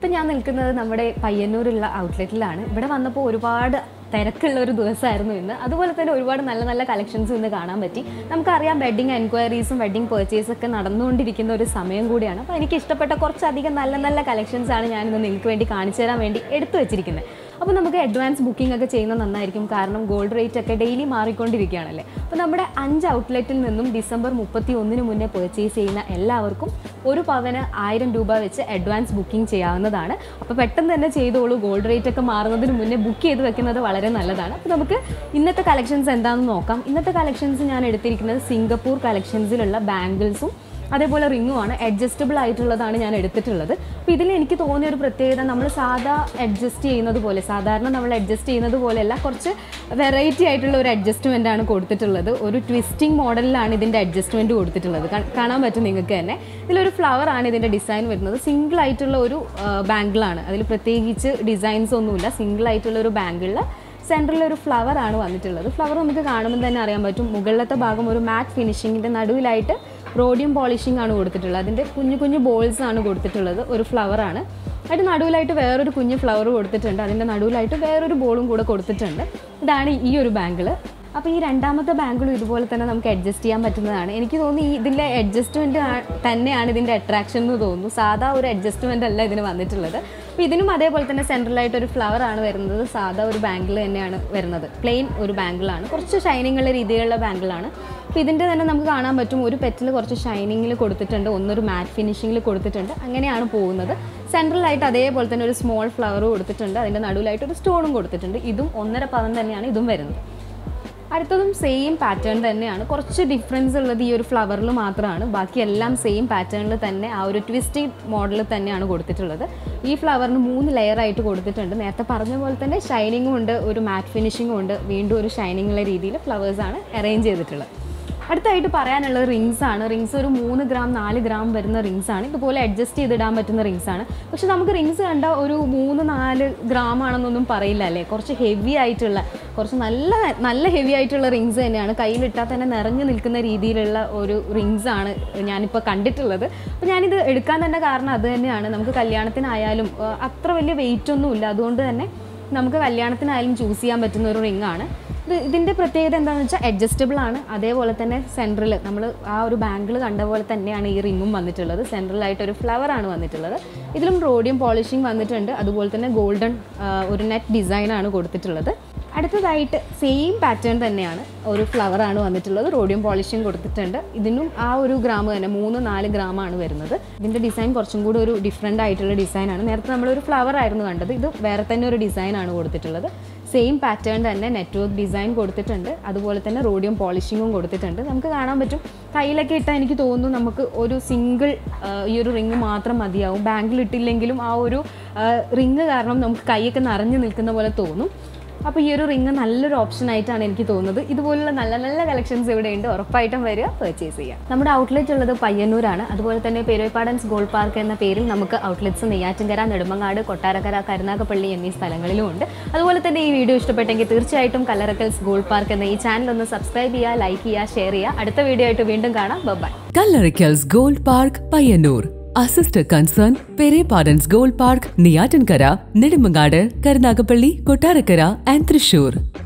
ഇപ്പം ഞാൻ നിൽക്കുന്നത് നമ്മുടെ പയ്യന്നൂരുള്ള ഔട്ട്ലെറ്റിലാണ് ഇവിടെ വന്നപ്പോൾ ഒരുപാട് തിരക്കുള്ള ഒരു ദിവസമായിരുന്നു ഇന്ന് അതുപോലെ തന്നെ ഒരുപാട് നല്ല നല്ല കളക്ഷൻസ് ഇന്ന് കാണാൻ പറ്റി നമുക്കറിയാം വെഡ്ഡിങ് എൻക്വയറീസും വെഡ്ഡിങ് പേർച്ചേസും ഒക്കെ നടന്നുകൊണ്ടിരിക്കുന്ന ഒരു സമയം കൂടിയാണ് അപ്പോൾ എനിക്ക് ഇഷ്ടപ്പെട്ട കുറച്ചധികം നല്ല നല്ല കളക്ഷൻസ് ആണ് ഞാനിന്ന് നിങ്ങൾക്ക് വേണ്ടി കാണിച്ചു തരാൻ വേണ്ടി എടുത്തു വെച്ചിരിക്കുന്നത് അപ്പോൾ നമുക്ക് അഡ്വാൻസ് ബുക്കിംഗ് ഒക്കെ ചെയ്യുന്നത് നന്നായിരിക്കും കാരണം ഗോൾഡ് റേറ്റ് ഒക്കെ ഡെയിലി മാറിക്കൊണ്ടിരിക്കുകയാണല്ലേ അപ്പോൾ നമ്മുടെ അഞ്ച് ഔട്ട്ലെറ്റിൽ നിന്നും ഡിസംബർ മുപ്പത്തി ഒന്നിന് മുന്നേ പർച്ചേസ് ചെയ്യുന്ന എല്ലാവർക്കും ഒരു പവന് ആയിരം രൂപ വെച്ച് അഡ്വാൻസ് ബുക്കിംഗ് ചെയ്യാവുന്നതാണ് അപ്പോൾ പെട്ടെന്ന് തന്നെ ചെയ്തോളൂ ഗോൾഡ് റേറ്റ് ഒക്കെ മാറുന്നതിന് മുന്നേ ബുക്ക് ചെയ്ത് വെക്കുന്നത് വളരെ നല്ലതാണ് അപ്പോൾ നമുക്ക് ഇന്നത്തെ കളക്ഷൻസ് എന്താണെന്ന് നോക്കാം ഇന്നത്തെ കളക്ഷൻസ് ഞാൻ എടുത്തിരിക്കുന്നത് സിംഗപ്പൂർ കളക്ഷൻസിലുള്ള ബാംഗിൾസും അതേപോലെ റിങ്ങുമാണ് അഡ്ജസ്റ്റബിൾ ആയിട്ടുള്ളതാണ് ഞാൻ എടുത്തിട്ടുള്ളത് അപ്പോൾ ഇതിൽ എനിക്ക് തോന്നിയ ഒരു പ്രത്യേകത നമ്മൾ സാധാ അഡ്ജസ്റ്റ് ചെയ്യുന്നത് പോലെ സാധാരണ നമ്മൾ അഡ്ജസ്റ്റ് ചെയ്യുന്നത് പോലെയല്ല കുറച്ച് വെറൈറ്റി ആയിട്ടുള്ള ഒരു അഡ്ജസ്റ്റ്മെൻ്റ് ആണ് കൊടുത്തിട്ടുള്ളത് ഒരു ട്വിസ്റ്റിംഗ് മോഡലിലാണ് ഇതിൻ്റെ അഡ്ജസ്റ്റ്മെൻറ്റ് കൊടുത്തിട്ടുള്ളത് കാ- കാണാൻ പറ്റും നിങ്ങൾക്ക് തന്നെ ഇതിലൊരു ഫ്ലവർ ആണ് ഇതിൻ്റെ ഡിസൈൻ വരുന്നത് സിംഗിൾ ആയിട്ടുള്ള ഒരു ബാങ്കിളാണ് അതിൽ പ്രത്യേകിച്ച് ഡിസൈൻസ് ഒന്നുമില്ല സിംഗിൾ ആയിട്ടുള്ള ഒരു ബാങ്കിളിൽ സെൻറ്ററിൽ ഒരു ഫ്ലവർ ആണ് വന്നിട്ടുള്ളത് ഫ്ലവർ നമുക്ക് കാണുമ്പോൾ തന്നെ അറിയാൻ പറ്റും മുകളിലത്തെ ഭാഗം ഒരു മാറ്റ് ഫിനിഷിങ്ങിൻ്റെ നടുവിലായിട്ട് റോഡിയം പോളിഷിംഗ് ആണ് കൊടുത്തിട്ടുള്ളത് അതിൻ്റെ കുഞ്ഞു കുഞ്ഞു ബോൾസ് ആണ് കൊടുത്തിട്ടുള്ളത് ഒരു ഫ്ലവർ ആണ് അതിൻ്റെ നടുവിലായിട്ട് വേറൊരു കുഞ്ഞു ഫ്ലവർ കൊടുത്തിട്ടുണ്ട് അതിൻ്റെ നടുവിലായിട്ട് വേറൊരു ബോളും കൂടെ കൊടുത്തിട്ടുണ്ട് ഇതാണ് ഈ ഒരു ബാങ്കിൾ അപ്പോൾ ഈ രണ്ടാമത്തെ ബാങ്കിളും ഇതുപോലെ തന്നെ നമുക്ക് അഡ്ജസ്റ്റ് ചെയ്യാൻ പറ്റുന്നതാണ് എനിക്ക് തോന്നുന്നു ഈ ഇതിൻ്റെ അഡ്ജസ്റ്റ്മെൻറ്റ് തന്നെയാണ് ഇതിൻ്റെ അട്രാക്ഷൻ എന്ന് തോന്നുന്നു സാധാ ഒരു അഡ്ജസ്റ്റ്മെൻ്റ് അല്ല ഇതിന് വന്നിട്ടുള്ളത് അപ്പോൾ ഇതിനും അതേപോലെ തന്നെ സെൻട്രലായിട്ട് ഒരു ഫ്ലവർ ആണ് വരുന്നത് സാധാ ഒരു ബാങ്കിൾ തന്നെയാണ് വരുന്നത് പ്ലെയിൻ ഒരു ബാങ്കിളാണ് കുറച്ച് ഷൈനിങ് ഉള്ള രീതിയിലുള്ള ബാങ്കിളാണ് അപ്പോൾ ഇതിൻ്റെ തന്നെ നമുക്ക് കാണാൻ പറ്റും ഒരു പെറ്റിൽ കുറച്ച് ഷൈനിങ്ങിൽ കൊടുത്തിട്ടുണ്ട് ഒന്നൊരു മാറ്റ് ഫിനിഷിങ്ങിൽ കൊടുത്തിട്ടുണ്ട് അങ്ങനെയാണ് പോകുന്നത് സെൻട്രലായിട്ട് അതേപോലെ തന്നെ ഒരു സ്മോൾ ഫ്ലവർ കൊടുത്തിട്ടുണ്ട് അതിൻ്റെ നടുവിലായിട്ട് ഒരു സ്റ്റോണും കൊടുത്തിട്ടുണ്ട് ഇതും ഒന്നര പവൻ തന്നെയാണ് ഇതും വരുന്നത് അടുത്തതും സെയിം പാറ്റേൺ തന്നെയാണ് കുറച്ച് ഡിഫറൻസ് ഉള്ളത് ഈ ഒരു ഫ്ലവറിൽ മാത്രമാണ് ബാക്കി എല്ലാം സെയിം പാറ്റേണിൽ തന്നെ ആ ഒരു ട്വിസ്റ്റിംഗ് മോഡൽ തന്നെയാണ് കൊടുത്തിട്ടുള്ളത് ഈ ഫ്ലവറിന് മൂന്ന് ലെയർ ആയിട്ട് കൊടുത്തിട്ടുണ്ട് നേരത്തെ പറഞ്ഞ പോലെ തന്നെ ഷൈനിങ്ങും ഉണ്ട് ഒരു മാറ്റ് ഫിനിഷിങ്ങും ഉണ്ട് വീണ്ടും ഒരു ഷൈനിങ് ഉള്ള രീതിയിൽ ഫ്ലവേഴ്സാണ് അറേഞ്ച് ചെയ്തിട്ടുള്ളത് അടുത്തായിട്ട് പറയാനുള്ളത് റിങ്സ് ആണ് റിങ്സ് ഒരു മൂന്ന് ഗ്രാം നാല് ഗ്രാം വരുന്ന റിങ്സ് ആണ് ഇതുപോലെ അഡ്ജസ്റ്റ് ചെയ്തിടാൻ പറ്റുന്ന റിങ്സ് ആണ് പക്ഷെ നമുക്ക് റിങ്സ് കണ്ട ഒരു മൂന്ന് നാല് ഗ്രാം ആണെന്നൊന്നും പറയില്ല അല്ലേ കുറച്ച് ഹെവി ആയിട്ടുള്ള കുറച്ച് നല്ല നല്ല ഹെവി ആയിട്ടുള്ള റിങ്സ് തന്നെയാണ് കയ്യിലിട്ടാൽ തന്നെ നിറഞ്ഞു നിൽക്കുന്ന രീതിയിലുള്ള ഒരു റിങ്സ് ആണ് ഞാനിപ്പോൾ കണ്ടിട്ടുള്ളത് അപ്പോൾ ഞാനിത് എടുക്കാൻ തന്നെ കാരണം അത് തന്നെയാണ് നമുക്ക് കല്യാണത്തിനായാലും ആ, അത്ര വലിയ വെയിറ്റ് ഒന്നും ഇല്ല അതുകൊണ്ട് തന്നെ നമുക്ക് കല്യാണത്തിനായാലും ചൂസ് ചെയ്യാൻ പറ്റുന്ന ഒരു റിംഗ് ആണ് ഇത് ഇതിൻ്റെ പ്രത്യേകത എന്താണെന്ന് വെച്ചാൽ അഡ്ജസ്റ്റബിൾ ആണ് അതേപോലെ തന്നെ സെൻട്രൽ നമ്മൾ ആ ഒരു ബാങ്കിൾ കണ്ട പോലെ തന്നെയാണ് ഈ റിങ്ങും വന്നിട്ടുള്ളത് സെൻട്രലായിട്ട് ഒരു ഫ്ലവർ ആണ് വന്നിട്ടുള്ളത് ഇതിലും റോഡിയം പോളിഷിംഗ് വന്നിട്ടുണ്ട് അതുപോലെ തന്നെ ഗോൾഡൻ ഒരു നെറ്റ് ഡിസൈനാണ് കൊടുത്തിട്ടുള്ളത് അടുത്തതായിട്ട് സെയിം പാറ്റേൺ തന്നെയാണ് ഒരു ഫ്ലവർ ആണ് വന്നിട്ടുള്ളത് റോഡിയം പോളിഷിംഗ് കൊടുത്തിട്ടുണ്ട് ഇതിനും ആ ഒരു ഗ്രാം തന്നെ മൂന്ന് നാല് ഗ്രാം ആണ് വരുന്നത് ഇതിൻ്റെ ഡിസൈൻ കുറച്ചും കൂടി ഒരു ഡിഫറെൻ്റ് ആയിട്ടുള്ള ഡിസൈനാണ് നേരത്തെ നമ്മളൊരു ഫ്ലവർ ആയിരുന്നു കണ്ടത് ഇത് വേറെ തന്നെ ഒരു ഡിസൈനാണ് കൊടുത്തിട്ടുള്ളത് സെയിം പാറ്റേൺ തന്നെ നെറ്റ്വർക്ക് ഡിസൈൻ കൊടുത്തിട്ടുണ്ട് അതുപോലെ തന്നെ റോഡിയം പോളിഷിങ്ങും കൊടുത്തിട്ടുണ്ട് നമുക്ക് കാണാൻ പറ്റും കയ്യിലൊക്കെ ഇട്ടാൽ എനിക്ക് തോന്നുന്നു നമുക്ക് ഒരു സിംഗിൾ ഈ ഒരു റിങ് മാത്രം മതിയാവും ബാങ്കിൽ ഇട്ടില്ലെങ്കിലും ആ ഒരു റിങ് കാരണം നമുക്ക് കൈയൊക്കെ നിറഞ്ഞു നിൽക്കുന്ന പോലെ തോന്നും അപ്പോൾ ഈ ഒരു റിങ് നല്ലൊരു ഓപ്ഷൻ ആയിട്ടാണ് എനിക്ക് തോന്നുന്നത് ഇതുപോലുള്ള നല്ല നല്ല കളക്ഷൻസ് ഇവിടെ ഉണ്ട് ഉറപ്പായിട്ടും വരിക പർച്ചേസ് ചെയ്യാം നമ്മുടെ ഔട്ട്ലെറ്റ് ഉള്ളത് പയ്യന്നൂരാണ് അതുപോലെ തന്നെ പെരുവപ്പാടൻസ് ഗോൾഡ് പാർക്ക് എന്ന പേരിൽ നമുക്ക് ഔട്ട്ലെറ്റ്സ് നെയ്യാറ്റിൻകര നെടുമങ്ങാട് കൊട്ടാരക്കര കരുനാഗപ്പള്ളി എന്നീ സ്ഥലങ്ങളിലും ഉണ്ട് അതുപോലെ തന്നെ ഈ വീഡിയോ ഇഷ്ടപ്പെട്ടെങ്കിൽ തീർച്ചയായിട്ടും കല്ലറക്കൽസ് ഗോൾഡ് പാർക്ക് എന്ന ഈ ചാനൽ ഒന്ന് സബ്സ്ക്രൈബ് ചെയ്യുക ലൈക്ക് ചെയ്യുക ഷെയർ ചെയ്യുക അടുത്ത വീഡിയോ ആയിട്ട് വീണ്ടും കാണാം bye Kallarikals Gold Park, Payanur. Our sister concern, Pere Pardon's Gold Park, Niyatankara, Nedumangada, Karnagapalli, Kottarakara and Thrissur.